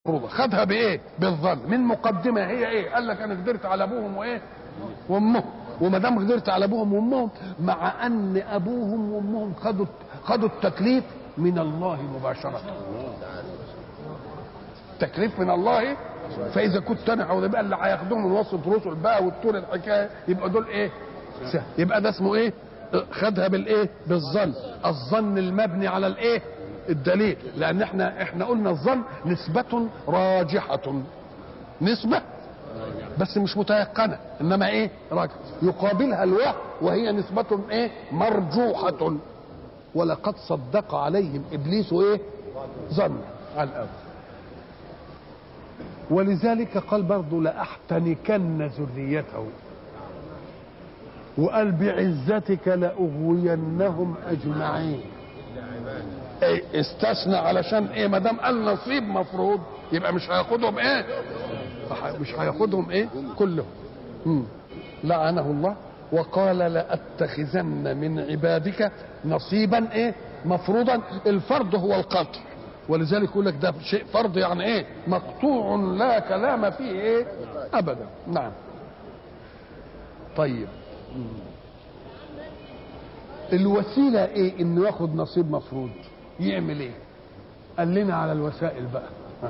مفروضة خدها بايه بالظن من مقدمة هي ايه قال لك انا قدرت على ابوهم وايه وامهم وما دام قدرت على ابوهم وامهم مع ان ابوهم وامهم خدوا خدوا التكليف من الله مباشرة تكليف من الله فاذا كنت انا عاوز يبقى اللي هياخدوهم من وسط رسل بقى والطول الحكايه يبقى دول ايه يبقى ده اسمه ايه خدها بالايه بالظن الظن المبني على الايه الدليل لان احنا احنا قلنا الظن نسبة راجحة نسبة بس مش متيقنة انما ايه راجح يقابلها الوهم وهي نسبة ايه مرجوحة ولقد صدق عليهم ابليس ايه ظن على الاول ولذلك قال برضه لأحتنكن ذريته وقال بعزتك لأغوينهم أجمعين ايه استثنى علشان ايه ما دام قال نصيب مفروض يبقى مش هياخدهم ايه مش هياخدهم ايه كلهم مم. لعنه الله وقال لأتخذن من عبادك نصيبا ايه مفروضا الفرض هو القطع ولذلك يقول لك ده شيء فرض يعني ايه مقطوع لا كلام فيه ايه ابدا نعم طيب الوسيله ايه انه ياخد نصيب مفروض يعمل ايه قال لنا على الوسائل بقى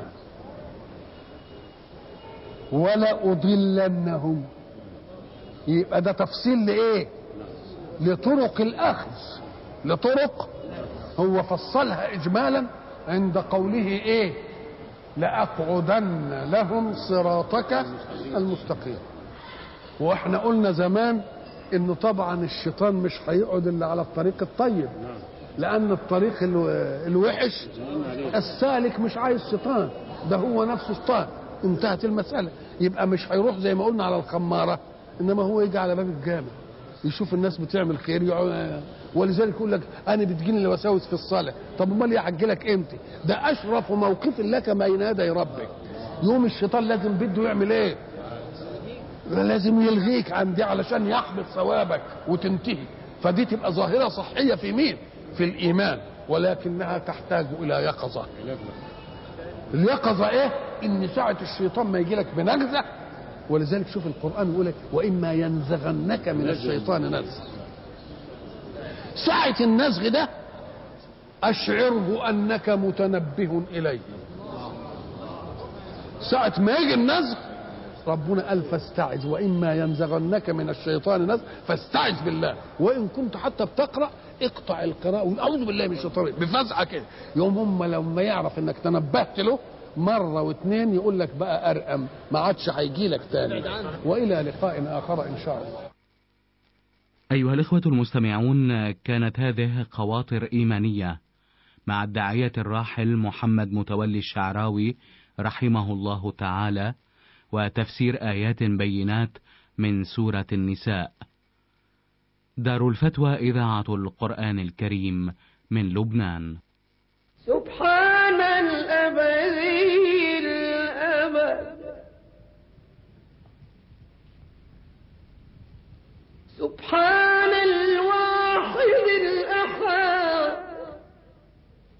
ولا اضلنهم يبقى ده تفصيل لايه لطرق الاخذ لطرق هو فصلها اجمالا عند قوله ايه لاقعدن لهم صراطك المستقيم واحنا قلنا زمان انه طبعا الشيطان مش هيقعد الا على الطريق الطيب لان الطريق الوحش السالك مش عايز شيطان ده هو نفسه شيطان انتهت المساله يبقى مش هيروح زي ما قلنا على الخماره انما هو يجي على باب الجامع يشوف الناس بتعمل خير يقعد ولذلك يقول لك انا بتجيني الوساوس في الصلاه طب امال يحج لك امتى ده اشرف موقف لك بين يدي ربك يوم الشيطان لازم بده يعمل ايه لازم يلغيك عن دي علشان يحبط ثوابك وتنتهي فدي تبقى ظاهره صحيه في مين في الايمان ولكنها تحتاج الى يقظه اليقظه ايه ان ساعه الشيطان ما يجي لك بنغزه ولذلك شوف القران يقول لك واما ينزغنك من الشيطان نزغ ساعة النزغ ده أشعره أنك متنبه إليه ساعة ما يجي النزغ ربنا قال فاستعذ وإما ينزغنك من الشيطان نزغ فاستعذ بالله وإن كنت حتى بتقرأ اقطع القراءة وأعوذ بالله من الشيطان بفزعة كده يوم هم لما يعرف إنك تنبهت له مرة واثنين يقول لك بقى أرقم ما عادش هيجي لك تاني وإلى لقاء آخر إن شاء الله أيها الإخوة المستمعون كانت هذه خواطر إيمانية مع الداعية الراحل محمد متولي الشعراوي رحمه الله تعالى وتفسير آيات بينات من سورة النساء. دار الفتوى إذاعة القرآن الكريم من لبنان. سبحان الأبدي الأبد سبحان